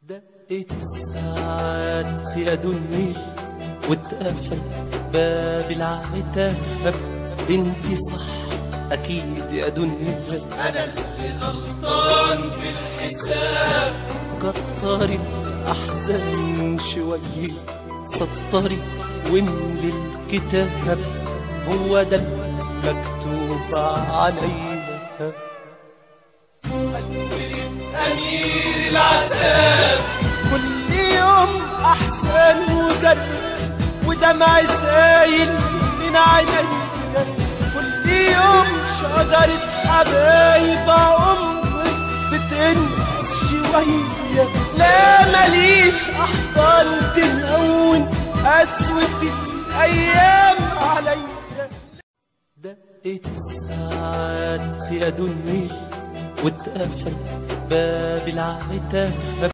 دقت الساعات يا دنيا واتقفل باب العتاب انت صح اكيد يا دنيا انا اللي غلطان في الحساب كتري الاحزان شويه سطري واملي الكتاب هو ده المكتوب عليا اتولد امير العذاب كل يوم احسن وجد ودمع سايل من عينيا كل يوم شجرة حبايب عمري بتنقص شوية لا ماليش احضان تهون قسوة الايام عليا دقت الساعات يا دنيا واتقفل باب العتاب